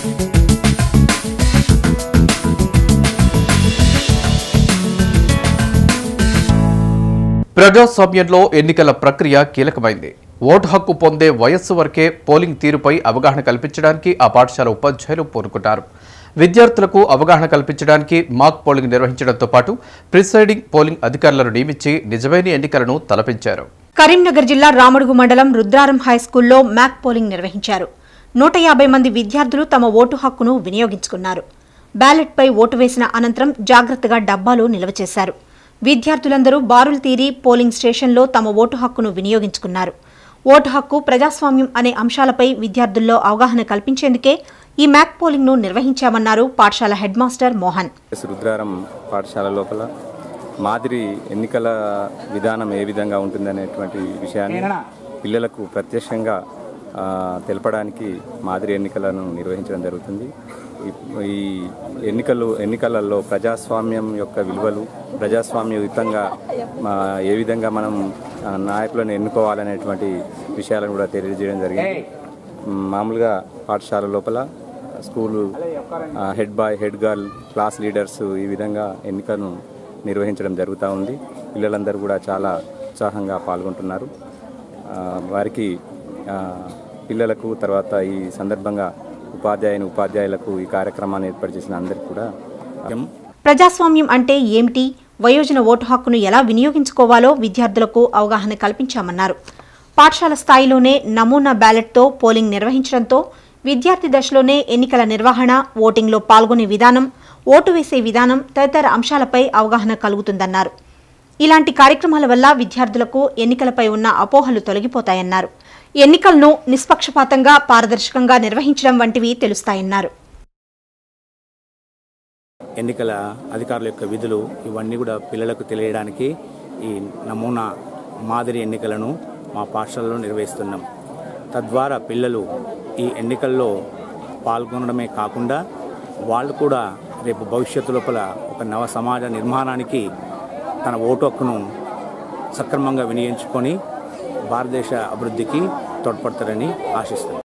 ప్రజాస్వామ్యంలో ఎన్నికల ప్రక్రియ కీలకమైంది ఓటు హక్కు పొందే వయస్సు వరకే పోలింగ్ తీరుపై అవగాహన కల్పించడానికి ఆ పాఠశాల ఉపాధ్యాయులు పూనుకుంటారు విద్యార్థులకు అవగాహన కల్పించడానికి మాక్ పోలింగ్ నిర్వహించడంతో పాటు ప్రిసైడింగ్ పోలింగ్ అధికారులను నియమించి నిజమైన ఎన్నికలను తలపించారు కరీంనగర్ జిల్లా రామడుగు మండలం రుద్రారం హైస్కూల్లో మ్యాక్ పోలింగ్ నిర్వహించారు నూట యాభై మంది విద్యార్థులు తమ ఓటు హక్కును వినియోగించుకున్నారు బ్యాలెట్పై ఓటు వేసిన అనంతరం జాగ్రత్తగా డబ్బాలు నిల్వ చేశారు విద్యార్థులందరూ బారులు తీరి పోలింగ్ స్టేషన్లో తమ ఓటు హక్కును వినియోగించుకున్నారు ఓటు హక్కు ప్రజాస్వామ్యం అనే అంశాలపై విద్యార్థుల్లో అవగాహన కల్పించేందుకే ఈ మ్యాక్ పోలింగ్ను నిర్వహించామన్నారు పాఠశాల head master Mohan S Rudraram పాఠశాల లోపల మాదిరి ఎన్నికల విధానం ఏ విధంగా ఉంటుందనేటువంటి విషయాన్ని పిల్లలకు ప్రత్యక్షంగా ఆ, తెలపడానికి మాదిరి ఎన్నికలను నిర్వహించడం జరుగుతుంది ఈ- ఈ ఎన్నికలు ఎన్నికలలో ప్రజాస్వామ్యం యొక్క విలువలు ప్రజాస్వామ్యయుతంగా మా, ఏ విధంగా మనం ఆ, నాయకులను ఎన్నుకోవాలనేటువంటి విషయాలను కూడా తెలియజేయడం జరిగింది మామూలుగా పాఠశాల లోపల స్కూలు ఆ, head boy head girl class leaders ఈ విధంగా ఎన్నికను నిర్వహించడం జరుగుతూ ఉంది పిల్లలందరూ కూడా చాలా ఉత్సాహంగా పాల్గొంటున్నారు ఆ, వారికి ఆ, పిల్లలకు తర్వాత ఈ సందర్భంగా ఉపాధ్యాయుని ఉపాధ్యాయులకు ఈ కార్యక్రమాన్ని ఏర్పాటు చేసిన అందరికీ కూడా ఆ, ప్రజాస్వామ్యం అంటే ఏమిటి వయోజన ఓటు హక్కును ఎలా వినియోగించుకోవాలో విద్యార్థులకు అవగాహన కల్పించామన్నారు పాఠశాల స్థాయిలోనే నమూనా బ్యాలెట్తో పోలింగ్ నిర్వహించడంతో విద్యార్థి దశలోనే ఎన్నికల నిర్వహణ ఓటింగ్లో పాల్గొనే విధానం ఓటు వేసే విధానం తదితర అంశాలపై అవగాహన కలుగుతుందన్నారు ఇలాంటి కార్యక్రమాల వల్ల విద్యార్థులకు ఎన్నికలపై ఉన్న అపోహలు తొలగిపోతాయన్నారు ఎన్నికలను నిష్పక్షపాతంగా పారదర్శకంగా నిర్వహించడం వంటివి తెలుస్తాయన్నారు ఎన్నికల అధికారుల యొక్క విధులు ఇవన్నీ కూడా పిల్లలకు తెలియడానికి ఈ నమూనా మాదిరి ఎన్నికలను మా పాఠశాలలో నిర్వహిస్తున్నాం తద్వారా పిల్లలు ఈ ఎన్నికల్లో పాల్గొనడమే కాకుండా వాళ్ళు కూడా రేపు భవిష్యత్తు లోపల ఒక నవ సమాజ నిర్మాణానికి తన ఓటు హక్కును సక్రమంగా వినియోగించుకొని భారతదేశ అభివృద్ధికి తోడ్పడతారని ఆశిస్తున్నాం